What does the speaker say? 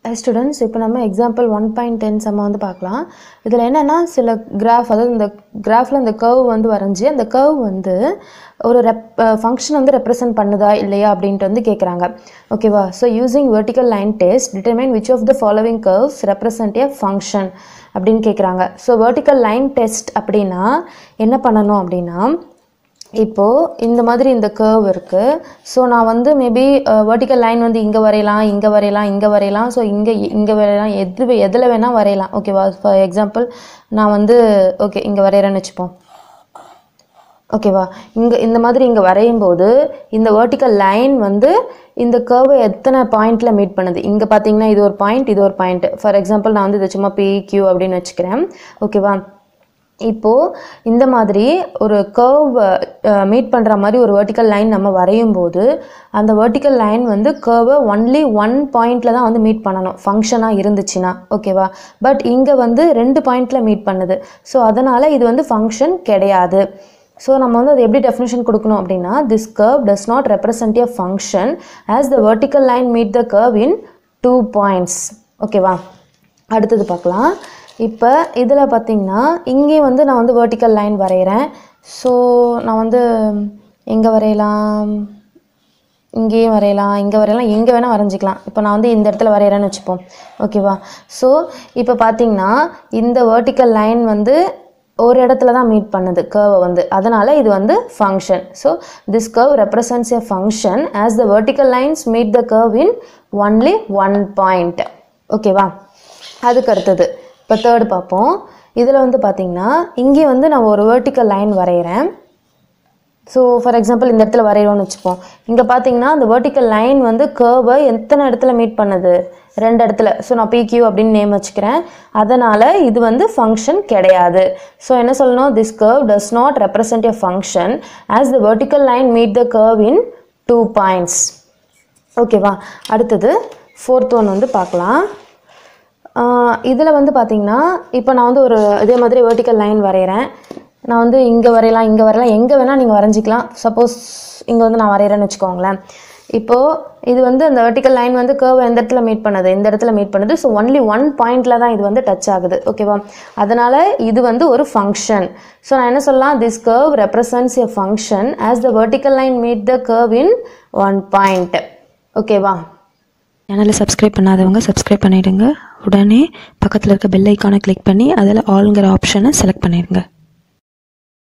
students இப்போ நம்ம example one point ten செம்ம வந்து பார்க்கலாம் இதில் என்னென்னா சில கிராஃப் அதாவது இந்த கிராஃபில் இந்த கர்வ் வந்து வரைஞ்சி அந்த கர்வ் வந்து ஒரு ரெப் ஃபங்க்ஷன் வந்து ரெப்ரசென்ட் பண்ணுதா இல்லையா அப்படின்ட்டு வந்து கேட்குறாங்க ஓகேவா so using vertical line test determine which of the following curves represent a function அப்படின்னு கேட்குறாங்க ஸோ வெர்டிக்கல் லைன் டெஸ்ட் அப்படின்னா என்ன பண்ணணும் அப்படின்னா இப்போது இந்த மாதிரி இந்த கர்வ் இருக்குது ஸோ நான் வந்து மேபி வெர்டிக்கல் லைன் வந்து இங்கே வரையலாம் இங்கே வரையலாம் இங்கே வரையலாம் ஸோ இங்கே இங்கே வரையலாம் எது எதில் வேணால் வரையலாம் ஓகேவா ஃபார் எக்ஸாம்பிள் நான் வந்து ஓகே இங்கே வரைகிறேன்னு வச்சுப்போம் ஓகேவா இங்கே இந்த மாதிரி இங்கே வரையும் போது இந்த வெர்டிக்கல் லைன் வந்து இந்த கர்வை எத்தனை பாயிண்டில் மீட் பண்ணுது இங்கே பார்த்தீங்கன்னா இது ஒரு பாயிண்ட் இது ஒரு பாயிண்ட் ஃபார் எக்ஸாம்பிள் நான் வந்து இதை சும்மா பி கியூ அப்படின்னு வச்சுக்கிறேன் ஓகேவா இப்போது இந்த மாதிரி ஒரு கர்வ் மீட் பண்ணுற மாதிரி ஒரு வெர்டிக்கல் லைன் நம்ம வரையும் போது அந்த வெர்டிக்கல் லைன் வந்து கர்வை ஒன்லி ஒன் பாயிண்டில் தான் வந்து மீட் பண்ணணும் ஃபங்க்ஷனாக இருந்துச்சுன்னா ஓகேவா பட் இங்கே வந்து ரெண்டு பாயிண்டில் மீட் பண்ணுது ஸோ அதனால் இது வந்து ஃபங்க்ஷன் கிடையாது ஸோ நம்ம வந்து அது எப்படி டெஃபினேஷன் கொடுக்கணும் அப்படின்னா this curve does not represent a function as the vertical line meet the curve in two points ஓகேவா அடுத்தது பார்க்கலாம் இப்போ இதில் பார்த்தீங்கன்னா இங்கே வந்து நான் வந்து வெர்டிக்கல் லைன் வரைகிறேன் ஸோ நான் வந்து எங்கே வரையலாம் இங்கேயும் வரையலாம் இங்கே வரையலாம் எங்கே வேணால் வரைஞ்சிக்கலாம் இப்போ நான் வந்து இந்த இடத்துல வரைகிறேன்னு வச்சுப்போம் ஓகேவா ஸோ இப்போ பார்த்தீங்கன்னா இந்த வெர்டிக்கல் லைன் வந்து ஒரு இடத்துல தான் மீட் பண்ணுது கர்வை வந்து அதனால் இது வந்து function so this curve represents a function as the vertical lines meet the curve in only one point ஓகேவா அதுக்கு அடுத்தது இப்போ தேர்டு பார்ப்போம் இதில் வந்து பார்த்திங்கன்னா இங்கே வந்து நான் ஒரு வெர்டிக்கல் லைன் வரைகிறேன் ஸோ ஃபார் எக்ஸாம்பிள் இந்த இடத்துல வரைகிறோம்னு வச்சுப்போம் இங்கே பார்த்தீங்கன்னா அந்த வெர்டிக்கல் லைன் வந்து கேர்வை எத்தனை இடத்துல மீட் பண்ணுது ரெண்டு இடத்துல ஸோ நான் பிக்யூ அப்படின்னு நேம் வச்சுக்கிறேன் அதனால் இது வந்து ஃபங்க்ஷன் கிடையாது ஸோ என்ன சொல்லணும் this curve does not represent a function as the vertical line meet the curve in two points ஓகேவா அடுத்தது ஃபோர்த் ஒன் வந்து பார்க்கலாம் இதில் வந்து பார்த்திங்கன்னா இப்போ நான் வந்து ஒரு இதே மாதிரி வெர்டிக்கல் லைன் வரைகிறேன் நான் வந்து இங்கே வரையலாம் இங்கே வரையலாம் எங்கே வேணால் நீங்கள் வரைஞ்சிக்கலாம் சப்போஸ் இங்கே வந்து நான் வரைகிறேன்னு வச்சுக்கோங்களேன் இப்போது இது வந்து அந்த வெர்டிக்கல் லைன் வந்து கேர்வ் எந்த இடத்துல மீட் பண்ணுது இந்த இடத்துல மீட் பண்ணுது ஸோ ஒன்லி ஒன் பாயிண்டில் தான் இது வந்து டச் ஆகுது ஓகேவா அதனால் இது வந்து ஒரு ஃபங்க்ஷன் ஸோ நான் என்ன சொல்லலாம் this curve represents a function as the vertical line meet the curve in one point ஓகேவா சேனலை சப்ஸ்கிரைப் பண்ணாதவங்க சப்ஸ்கிரைப் பண்ணிவிடுங்க உடனே பக்கத்தில் இருக்க பெல் ஐக்கானை கிளிக் பண்ணி அதில் ஆளுங்கிற ஆப்ஷனை செலக்ட் பண்ணிடுங்க